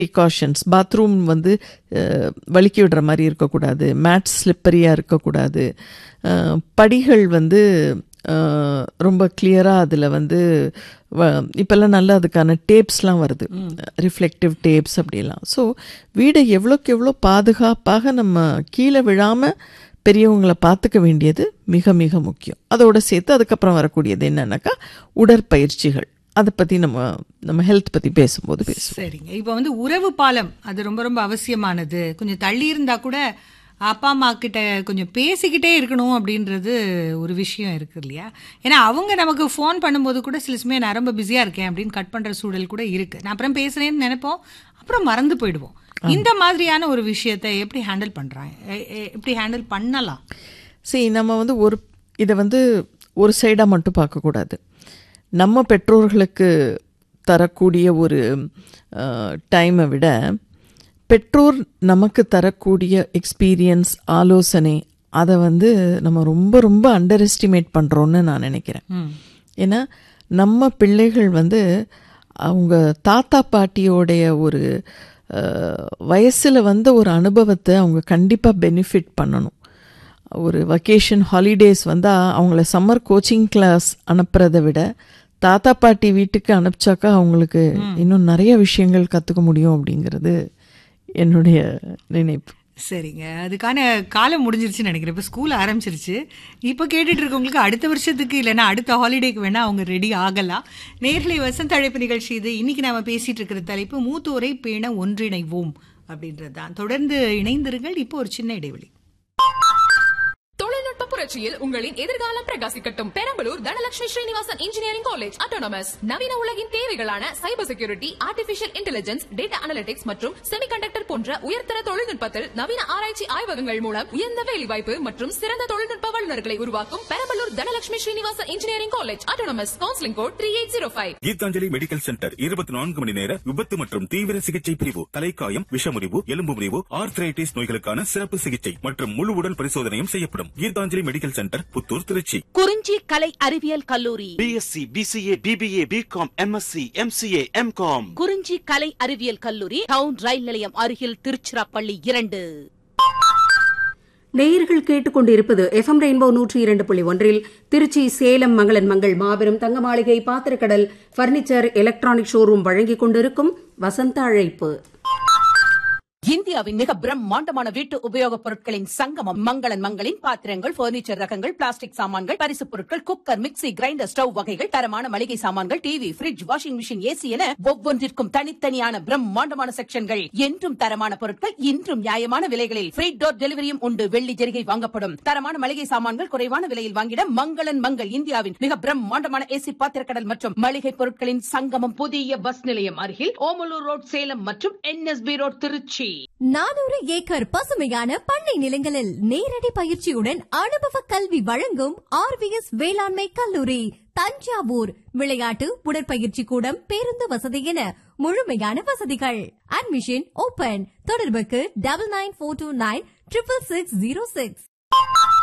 precautions bathroom வந்து அஹ், வழுக்கி விடுற மாதிரி இருக்கக்கூடாது மேட் ஸ்லிப்பரியாக இருக்கக்கூடாது அஹ், படிகள் வந்து அஹ், ரொம்ப கிளியராக அதில் வந்து வ- இப்போல்லாம் நல்ல அதுக்கான டேப்ஸ்லாம் வருது ரிஃப்ளெக்டிவ் டேப்ஸ் அப்படிலாம் ஸோ வீடை எவ்வளோக்கு எவ்வளோ பாதுகாப்பாக நம்ம கீழே விழாமல் பெரியவங்களை பார்த்துக்க வேண்டியது மிக மிக முக்கியம் அதோட சேர்த்து அதுக்கப்புறம் வரக்கூடியது என்னன்னாக்கா உடற்பயிற்சிகள் அதை பற்றி நம்ம நம்ம ஹெல்த் பற்றி பேசும்போது பேசுவோம் சரிங்க இப்போ வந்து உறவு பாலம் அது ரொம்ப ரொம்ப அவசியமானது கொஞ்சம் தள்ளி இருந்தா கூட அப்பா அம்மா கிட்ட கொஞ்சம் பேசிக்கிட்டே இருக்கணும் அப்படின்றது ஒரு விஷயம் இருக்கு இல்லையா ஏன்னா அவங்க நமக்கு ஃபோன் பண்ணும்போது கூட சில சமயம் நான் ரொம்ப பிஸியாக இருக்கேன் அப்படின்னு கட் பண்ணுற சூழல் கூட இருக்கு நான் அப்புறம் பேசுறேன்னு நினைப்போம் அப்புறம் மறந்து போயிடுவோம் இந்த மாதிரியான ஒரு விஷயத்தை எப்படி ஹேண்டில் பண்றாங்க எ- எ- எப்படி ஹேண்டில் பண்ணலாம் சரி நம்ம வந்து ஒரு இதை வந்து ஒரு சைடாக மட்டும் பார்க்கக்கூடாது நம்ம பெற்றோர்களுக்கு தரக்கூடிய ஒரு டைமை விட பெற்றோர் நமக்கு தரக்கூடிய எக்ஸ்பீரியன்ஸ் ஆலோசனை அதை வந்து நம்ம ரொம்ப ரொம்ப அண்டர் எஸ்டிமேட் பண்ணுறோன்னு நான் நினைக்கிறேன் ஏன்னா நம்ம பிள்ளைகள் வந்து அவங்க தாத்தா பாட்டியோடைய ஒரு வயசில் வந்த ஒரு அனுபவத்தை அவங்க கண்டிப்பாக பெனிஃபிட் பண்ணணும் ஒரு வக்கேஷன் ஹாலிடேஸ் வந்தால் அவங்கள சம்மர் கோச்சிங் கிளாஸ் அனுப்புறதை விட தாத்தா பாட்டி வீட்டுக்கு அனுப்பிச்சாக்கா அவங்களுக்கு இன்னும் நிறைய விஷயங்கள் கற்றுக்க முடியும் அப்படிங்கிறது என்னுடைய நினைப்பு சரிங்க அதுக்கான காலம் முடிஞ்சிருச்சுன்னு நினைக்கிறேன் இப்போ ஸ்கூல் ஆரம்பிச்சிருச்சு இப்போ கேட்டுட்டு இருக்கவங்களுக்கு அடுத்த வருஷத்துக்கு இல்லைன்னா அடுத்த ஹாலிடேக்கு வேணா அவங்க ரெடி ஆகலாம் நேர்களை வசந்த அழைப்பு நிகழ்ச்சி இது இன்னைக்கு நாம பேசிட்டு இருக்கிற தலைப்பு மூத்தோரை பேண ஒன்றிணைவோம் அப்படின்றது தான் தொடர்ந்து இணைந்திருங்கள் இப்போ ஒரு சின்ன இடைவெளி தொழில்நுட்ப புரட்சியில் உங்களின் எதிர்காலம் பிரகாசிக்கட்டும் Perambalur Dhanalakshmi Srinivasan engineering college autonomous நவீன உலகின் தேவைகளான cyber security artificial intelligence data analytics மற்றும் செமிகண்டக்டர் போன்ற உயர்தர தொழில்நுட்பத்தில் நவீன ஆராய்ச்சி ஆய்வகங்கள் மூலம் உயர்ந்த வேலைவாய்ப்பு மற்றும் சிறந்த தொழில்நுட்ப வல்லுநர்களை உருவாக்கும் Perambalur Dhanalakshmi Srinivasan engineering college autonomous counselling code three eight zero five Geethanjali medical centre இருபத்தி நான்கு மணி நேர விபத்து மற்றும் தீவிர சிகிச்சை பிரிவு தலைக்காயம் விஷமுறிவு எலும்பு முறிவு ஆர்த்ரைட்டிஸ் நோய்களுக்கான சிறப்பு சிகிச்சை மற்றும் முழு உடல் பரிசோதனையும் செய்யப்படும் கீதாஞ்சலி மெடிக்கல் சென்டர் புத்தூர் திருச்சி குறிஞ்சி கலை அறிவியல் கல்லூரி BSc BCA BBA BCom MSc MCA MCom Kurinji கலை அறிவியல் கல்லூரி டவுன் ரயில் நிலையம் அருகில் திருச்சிராப்பள்ளி இரண்டு நேயர்கள் கேட்டுக்கொண்டிருப்பது எஃப்எம் ரெயின்போ நூற்றி இரண்டு புள்ளி ஒன்றில் திருச்சி சேலம் மங்களன் மங்கள் மாபெரும் தங்க மாளிகை பாத்திரக்கடல் பர்னிச்சர் எலக்ட்ரானிக் ஷோரூம் வழங்கிக் கொண்டிருக்கும் வசந்த அழைப்பு இந்தியாவின் மிக பிரம்மாண்டமான வீட்டு உபயோகப் பொருட்களின் சங்கமம் மங்களன் மங்களின் பாத்திரங்கள் பர்னிச்சர் ரகங்கள் பிளாஸ்டிக் சாமான்கள் பரிசுப் பொருட்கள் குக்கர் மிக்ஸி கிரைண்டர் ஸ்டவ் வகைகள் தரமான மளிகை சாமான்கள் TV fridge washing machine AC என ஒவ்வொன்றிற்கும் தனித்தனியான பிரம்மாண்டமான செக்ஷன்கள் என்றும் தரமான பொருட்கள் இன்றும் நியாயமான விலைகளில் ஃப்ரீ டோர் டெலிவரியும் உண்டு வெள்ளி ஜெரிகை வாங்கப்படும் தரமான மளிகை சாமான்கள் குறைவான விலையில் வாங்கிட மங்களன் மங்கள் இந்தியாவின் மிக பிரம்மாண்டமான ஏசி பாத்திரக்கடல் மற்றும் மளிகை பொருட்களின் சங்கமம் புதிய பஸ் நிலையம் அருகில் ஓமலூர் ரோட் சேலம் மற்றும் என்எஸ்பி ரோட் திருச்சி நானூறு ஏக்கர் பசுமையான பண்ணை நிலங்களில் நேரடி பயிற்சியுடன் அனுபவ கல்வி வழங்கும் ஆர்விஎஸ் வேளாண்மை கல்லூரி தஞ்சாவூர் விளையாட்டு உடற்பயிற்சி கூடம் பேருந்து வசதி என முழுமையான வசதிகள் அட்மிஷன் ஓபன் தொடர்புக்கு double nine four two nine triple six zero six